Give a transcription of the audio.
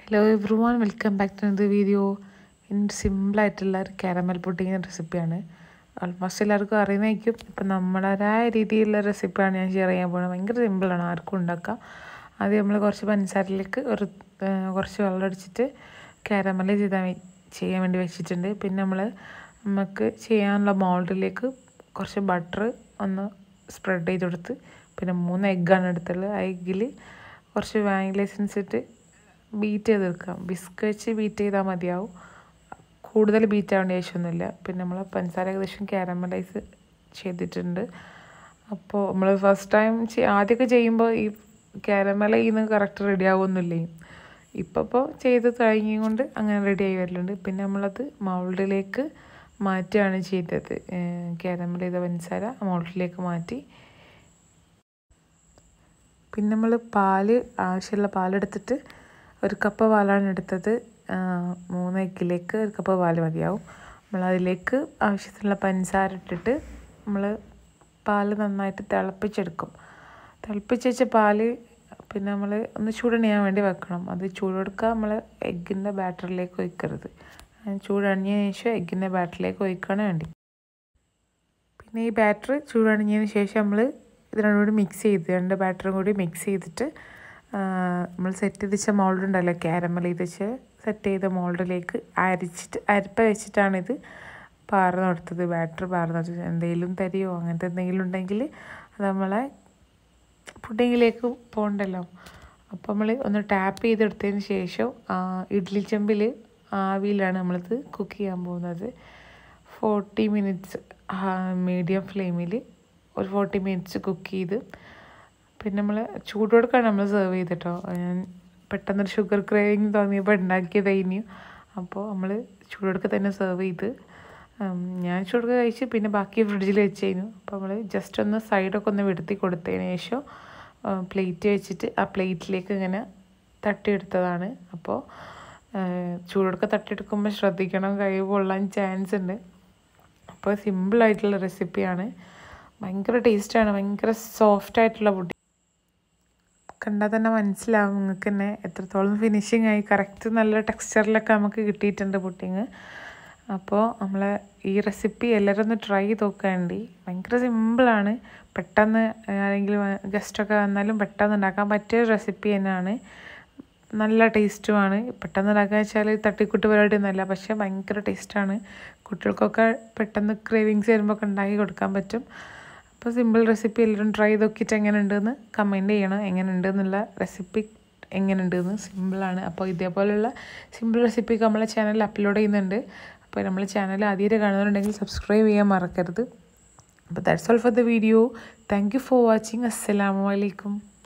hello everyone welcome back to the video എൻ്റെ സിമ്പിളായിട്ടുള്ള ഒരു കാരമൽ പുഡിങ്ങിൻ്റെ റെസിപ്പിയാണ് ഓൾമോസ്റ്റ് എല്ലാവർക്കും അറിയുന്നതായിരിക്കും ഇപ്പം നമ്മുടേതായ രീതിയിലുള്ള റെസിപ്പിയാണ് ഞാൻ ഷെയർ ചെയ്യാൻ പോകുന്നത് ഭയങ്കര സിമ്പിളാണ് ആർക്കും ഉണ്ടാക്കാം ആദ്യം നമ്മൾ കുറച്ച് പഞ്ചസാരയിലേക്ക് ഒരു ആ, കുറച്ച് വെള്ളം അടിച്ചിട്ട് കാരമൽ ചെയ്താൽ വേ- ചെയ്യാൻ വേണ്ടി വെച്ചിട്ടുണ്ട് പിന്നെ നമ്മൾ നമുക്ക് ചെയ്യാനുള്ള മോൾഡിലേക്ക് കുറച്ച് ബട്ടർ ഒന്ന് സ്പ്രെഡ് ചെയ്ത് കൊടുത്ത് പിന്നെ മൂന്ന് എഗ്ഗാണ് എടുത്തുള്ളത് ആ എഗ്ഗിൽ കുറച്ച് വാനില എസൻസ് ഇട്ട് ബീറ്റ് ചെയ്ത് വെക്കാം ബിസ്ക് വെച്ച് ബീറ്റ് ചെയ്താൽ മതിയാവും കൂടുതൽ ബീറ്റ് ആവേണ്ട ആവശ്യമൊന്നുമില്ല പിന്നെ നമ്മൾ പഞ്ചസാര ഏകദേശം കാരമലൈസ് ചെയ്തിട്ടുണ്ട് അപ്പോൾ നമ്മൾ ഫസ്റ്റ് ടൈം ആദ്യമൊക്കെ ചെയ്യുമ്പോൾ ഈ കാരമലയിൽ നിന്ന് കറക്റ്റ് റെഡി ആവുമൊന്നുമില്ലേ ഇപ്പോൾ ഇപ്പോൾ ചെയ്ത് കഴിഞ്ഞും കൊണ്ട് അങ്ങനെ റെഡി ആയി വരലുണ്ട് പിന്നെ നമ്മളത് മൗൾഡിലേക്ക് മാറ്റുകയാണ് ചെയ്തത് കാരമൽ ചെയ്ത പഞ്ചസാര മൗൾഡിലേക്ക് മാറ്റി പിന്നെ നമ്മൾ പാല് ആവശ്യമുള്ള പാലെടുത്തിട്ട് ഒരു കപ്പ് പാലാണ് എടുത്തത് ആ, മൂന്ന് എഗ്ഗിലേക്ക് ഒരു കപ്പ് പാല് മതിയാവും നമ്മൾ അതിലേക്ക് ആവശ്യത്തിനുള്ള പഞ്ചസാര ഇട്ടിട്ട് നമ്മൾ പാല് നന്നായിട്ട് തിളപ്പിച്ചെടുക്കും തിളപ്പിച്ച് വെച്ച പാല് പിന്നെ നമ്മൾ ഒന്ന് ചൂടണിയാൻ വേണ്ടി വെക്കണം അത് ചൂടെടുക്കുക നമ്മൾ എഗ്ഗിൻ്റെ ബാറ്ററിലേക്ക് ഒഴിക്കരുത് ചൂടണിഞ്ഞതിന് ശേഷം എഗ്ഗിൻ്റെ ബാറ്ററിലേക്ക് ഒഴിക്കുകയാണ് വേണ്ടി പിന്നെ ഈ ബാറ്റർ ചൂടണിഞ്ഞതിന് ശേഷം നമ്മൾ ഇത് രണ്ടും കൂടി മിക്സ് ചെയ്ത് രണ്ട് ബാറ്ററും കൂടി മിക്സ് ചെയ്തിട്ട് നമ്മൾ സെറ്റ് ചെയ്ത് വെച്ച മോൾഡ് ഉണ്ടല്ലോ ക്യാരമൽ ചെയ്ത് വെച്ച് സെറ്റ് ചെയ്ത മോൾഡിലേക്ക് അരിച്ചിട്ട് അരിപ്പ വെച്ചിട്ടാണ് ഇത് പാർന്ന് കൊടുത്തത് ബാറ്റർ പാർന്ന് കൊടുത്തത് എന്തെങ്കിലും തരിയോ അങ്ങനത്തെ എന്തെങ്കിലും ഉണ്ടെങ്കിൽ അത് നമ്മളെ പുഡിങ്ങിലേക്ക് പോകണ്ടല്ലോ അപ്പോൾ നമ്മൾ ഒന്ന് ടാപ്പ് ചെയ്തെടുത്തതിന് ശേഷം ആ, ഇഡ്ഡലി ചെമ്പിൽ ആവിയിലാണ് നമ്മളിത് കുക്ക് ചെയ്യാൻ പോകുന്നത് ഫോർട്ടി മിനിറ്റ്സ് മീഡിയം ഫ്ലെയിമിൽ ഒരു ഫോർട്ടി മിനിറ്റ്സ് കുക്ക് ചെയ്ത് പിന്നെ നമ്മൾ ചൂടോടുക്കാണ് നമ്മൾ സെർവ് ചെയ്തിട്ടോ ഞാൻ പെട്ടെന്നൊരു ഷുഗർ ക്രേവിങ് തോന്നിയപ്പോൾ ഉണ്ടാക്കിയതായിരുന്നു അപ്പോൾ നമ്മൾ ചൂടോടുക്കെ തന്നെ സെർവ് ചെയ്ത് ഉം, ഞാൻ ചൂടൊക്കെ കഴിച്ച് പിന്നെ ബാക്കി ഫ്രിഡ്ജിൽ വെച്ചേനു അപ്പോൾ നമ്മൾ ജസ്റ്റ് ഒന്ന് സൈഡൊക്കെ ഒന്ന് വെടുത്തി കൊടുത്തതിന് ശേഷം പ്ലേറ്റ് വെച്ചിട്ട് ആ പ്ലേറ്റിലേക്ക് ഇങ്ങനെ തട്ടിയെടുത്തതാണ് അപ്പോൾ ചൂടൊക്കെ തട്ടിയെടുക്കുമ്പോൾ ശ്രദ്ധിക്കണം കൈ പൊള്ളാൻ ചാൻസ് ഉണ്ട് അപ്പോൾ സിമ്പിളായിട്ടുള്ള റെസിപ്പിയാണ് ഭയങ്കര ടേസ്റ്റാണ് ഭയങ്കര സോഫ്റ്റ് ആയിട്ടുള്ള പുഡിങ് കണ്ടാൽ തന്നെ മനസ്സിലാവും നിങ്ങൾക്ക് തന്നെ എത്രത്തോളം ഫിനിഷിങ് ആയി കറക്റ്റ് നല്ല ടെക്സ്ചറിലൊക്കെ നമുക്ക് കിട്ടിയിട്ടുണ്ട് പുഡിങ് അപ്പോൾ നമ്മൾ ഈ റെസിപ്പി എല്ലാവരും ഒന്ന് ട്രൈ ചെയ്ത് നോക്കാണ്ടി ഭയങ്കര സിമ്പിളാണ് പെട്ടെന്ന് ആരെങ്കിലും ഗസ്റ്റൊക്കെ വന്നാലും പെട്ടെന്ന് ഉണ്ടാക്കാൻ പറ്റിയ റെസിപ്പി തന്നെയാണ് നല്ല ടേസ്റ്റുമാണ് പെട്ടെന്ന് ഉണ്ടാക്കുക വെച്ചാൽ തട്ടിക്കൂട്ട് പരിപാടി ഒന്നുമല്ല പക്ഷേ ഭയങ്കര ടേസ്റ്റാണ് കുട്ടികൾക്കൊക്കെ പെട്ടെന്ന് ക്രേവിങ്സ് വരുമ്പോൾ ഒക്കെ ഉണ്ടാക്കി കൊടുക്കാൻ പറ്റും അപ്പോൾ സിമ്പിൾ റെസിപ്പി എല്ലാവരും ട്രൈ ചെയ്ത് നോക്കിയിട്ട് എങ്ങനെ ഉണ്ടെന്ന് കമൻറ്റ് ചെയ്യണം എങ്ങനെ ഉണ്ടെന്നുള്ള റെസിപ്പി എങ്ങനെ ഉണ്ടെന്ന് സിമ്പിളാണ് അപ്പോൾ ഇതേപോലെയുള്ള സിമ്പിൾ റെസിപ്പിക്ക് നമ്മളെ ചാനലിൽ അപ്ലോഡ് ചെയ്യുന്നുണ്ട് അപ്പോൾ നമ്മളെ ചാനൽ ആദ്യമായിട്ട് കാണുന്നുണ്ടെങ്കിൽ സബ്സ്ക്രൈബ് ചെയ്യാൻ മറക്കരുത് അപ്പോൾ that's all for the video thank you for watching അസ്സലാമു അലൈക്കും